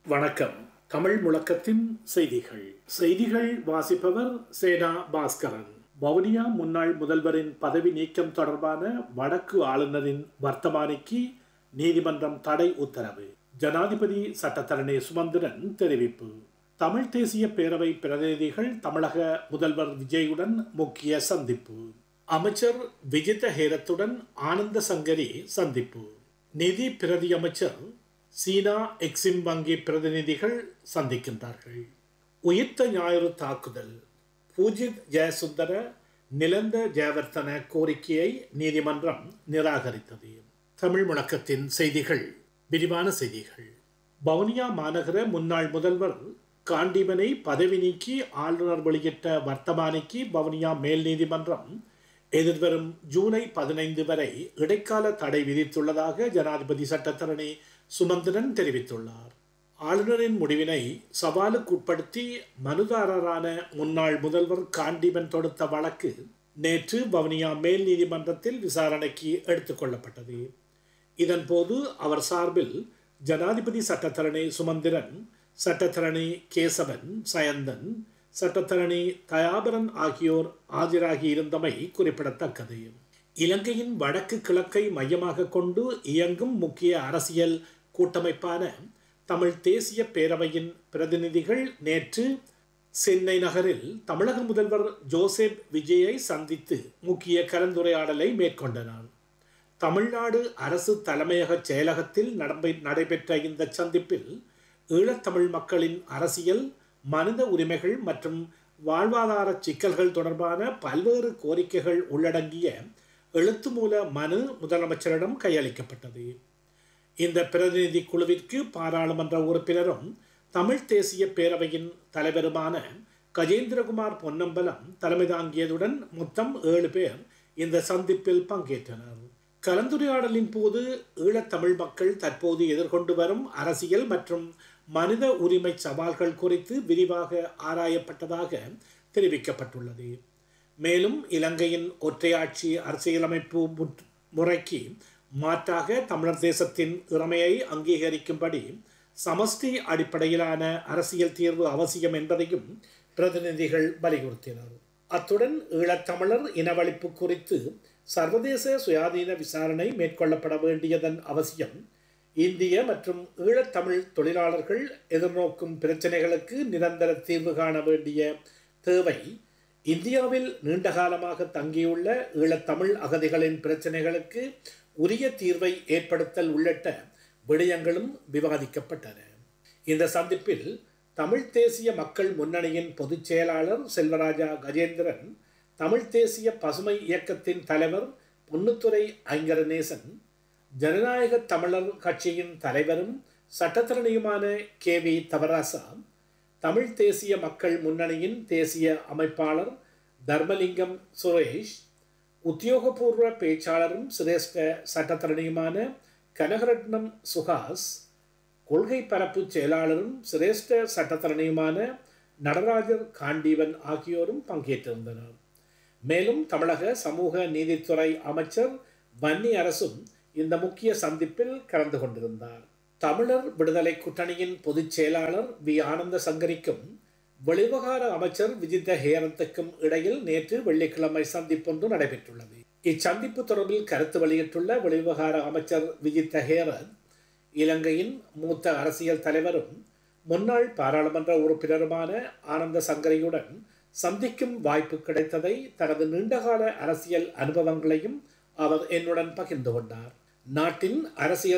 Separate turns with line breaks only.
வணக்கம் தமிழ் முழக்கத்தின் செய்திகள் செய்திகள் வாசிப்பவர் சேனா பாஸ்கரன் வவுனியா முன்னாள் முதல்வரின் பதவி நீக்கம் தொடர்பான வடக்கு ஆளுநரின் வர்த்தமானிக்கு நீதிமன்றம் தடை உத்தரவு ஜனாதிபதி சட்டத்தரணி சுமந்திரன் தெரிவிப்பு தமிழ் தேசிய பேரவை பிரதிநிதிகள் தமிழக முதல்வர் விஜயுடன் முக்கிய சந்திப்பு அமைச்சர் விஜித ஹேரத்துடன் ஆனந்த சங்கரி சந்திப்பு நிதி பிரதி அமைச்சர் சீனா எக்ஸிம் வங்கி பிரதிநிதிகள் சந்திக்கின்றார்கள் உயிர்த்த ஞாயிறு தாக்குதல் பூஜித் ஜெயசுந்தர நிலந்த ஜெயவர்த்தன கோரிக்கையை நீதிமன்றம் நிராகரித்தது தமிழ் முழக்கத்தின் செய்திகள் விரிவான செய்திகள் வவுனியா மாநகர முன்னாள் முதல்வர் காண்டிபனை பதவி நீக்கி ஆளுநர் வெளியிட்ட வர்த்தமானிக்கு வவுனியா மேல் நீதிமன்றம் எதிர்வரும் ஜூலை பதினைந்து வரை இடைக்கால தடை விதித்துள்ளதாக ஜனாதிபதி சட்டத்தரணி சுமந்திரன் தெரிவித்துள்ளார் ஆளுநரின் முடிவினை சவாலுக்குட்படுத்தி மனுதாரரான முன்னாள் முதல்வர் காண்டிபன் தொடுத்த வழக்கு நேற்று வவுனியா மேல் நீதிமன்றத்தில் விசாரணைக்கு எடுத்துக்கொள்ளப்பட்டது இதன்போது அவர் சார்பில் ஜனாதிபதி சட்டத்தரணி சுமந்திரன் சட்டத்தரணி கேசவன் சயந்தன் சட்டத்தரணி தயாபரன் ஆகியோர் ஆஜராகி இருந்தமை குறிப்பிடத்தக்கது இலங்கையின் வடக்கு கிழக்கை மையமாக கொண்டு இயங்கும் முக்கிய அரசியல் கூட்டமைப்பான தமிழ் தேசிய பேரவையின் பிரதிநிதிகள் நேற்று சென்னை நகரில் தமிழக முதல்வர் ஜோசப் விஜயை சந்தித்து முக்கிய கலந்துரையாடலை மேற்கொண்டனர் தமிழ்நாடு அரசு தலைமையக செயலகத்தில் நடைபெற்ற இந்த சந்திப்பில் ஈழத்தமிழ் மக்களின் அரசியல் மனித உரிமைகள் மற்றும் வாழ்வாதார சிக்கல்கள் தொடர்பான பல்வேறு கோரிக்கைகள் உள்ளடங்கிய எழுத்து மூல மனு முதலமைச்சரிடம் கையளிக்கப்பட்டது இந்த பிரதிநிதி குழுவிற்கு பாராளுமன்ற உறுப்பினரும் தமிழ் தேசிய பேரவையின் தலைவருமான கஜேந்திரகுமார் பொன்னம்பலம் தலைமை தாங்கியதுடன் மொத்தம் ஏழு பேர் இந்த சந்திப்பில் பங்கேற்றனர் கலந்துரையாடலின் போது ஈழத்தமிழ் மக்கள் தற்போது எதிர்கொண்டு வரும் அரசியல் மற்றும் மனித உரிமை சவால்கள் குறித்து விரிவாக ஆராயப்பட்டதாக தெரிவிக்கப்பட்டுள்ளது மேலும் இலங்கையின் ஒற்றையாட்சி அரசியலமைப்பு முறைக்கு மாற்றாக தமிழர் தேசத்தின் இறமையை அங்கீகரிக்கும்படி சமஷ்டி அடிப்படையிலான அரசியல் தீர்வு அவசியம் என்பதையும் பிரதிநிதிகள் வலியுறுத்தினர் அத்துடன் ஈழத்தமிழர் இனவழிப்பு குறித்து சர்வதேச சுயாதீன விசாரணை மேற்கொள்ளப்பட வேண்டியதன் அவசியம் இந்திய மற்றும் ஈழத்தமிழ் தொழிலாளர்கள் எதிர்நோக்கும் பிரச்சனைகளுக்கு நிரந்தர தீர்வு காண வேண்டிய தேவை இந்தியாவில் நீண்டகாலமாக தங்கியுள்ள ஈழத்தமிழ் அகதிகளின் பிரச்சனைகளுக்கு உரிய தீர்வை ஏற்படுத்தல் உள்ளிட்ட விடயங்களும் விவாதிக்கப்பட்டன இந்த சந்திப்பில் தமிழ் தேசிய மக்கள் முன்னணியின் பொதுச் செயலாளர் செல்வராஜா கஜேந்திரன் தமிழ் தேசிய பசுமை இயக்கத்தின் தலைவர் பொன்னுத்துறை ஐங்கரநேசன் ஜனநாயக தமிழர் கட்சியின் தலைவரும் சட்டத்திறனியுமான கே வி தவராசா தமிழ் தேசிய மக்கள் முன்னணியின் தேசிய அமைப்பாளர் தர்மலிங்கம் சுரேஷ் உத்தியோகபூர்வ பேச்சாளரும் சிரேஷ்ட சட்டத்தரணியுமான கனகரட்னம் சுஹாஸ் கொள்கை பரப்பு செயலாளரும் சிரேஷ்ட சட்டத்தரணியுமான நடராஜர் காண்டீவன் ஆகியோரும் பங்கேற்றிருந்தனர் மேலும் தமிழக சமூக நீதித்துறை அமைச்சர் வன்னி அரசும் இந்த முக்கிய சந்திப்பில் கலந்து கொண்டிருந்தார் தமிழர் விடுதலை கூட்டணியின் பொதுச் செயலாளர் வி ஆனந்த சங்கரிக்கும் வெளிவகார அமைச்சர் விஜித ஹேரத்துக்கும் இடையில் நேற்று வெள்ளிக்கிழமை சந்திப்பொன்று நடைபெற்றுள்ளது இச்சந்திப்பு தொடர்பில் கருத்து வெளியிட்டுள்ள வெளிவகார அமைச்சர் விஜித்த ஹேரத் இலங்கையின் மூத்த அரசியல் தலைவரும் முன்னாள் பாராளுமன்ற உறுப்பினருமான ஆனந்த சங்கரியுடன் சந்திக்கும் வாய்ப்பு கிடைத்ததை தனது நீண்டகால அரசியல் அனுபவங்களையும் அவர் என்னுடன் பகிர்ந்து கொண்டார் நாட்டின் அரசியல்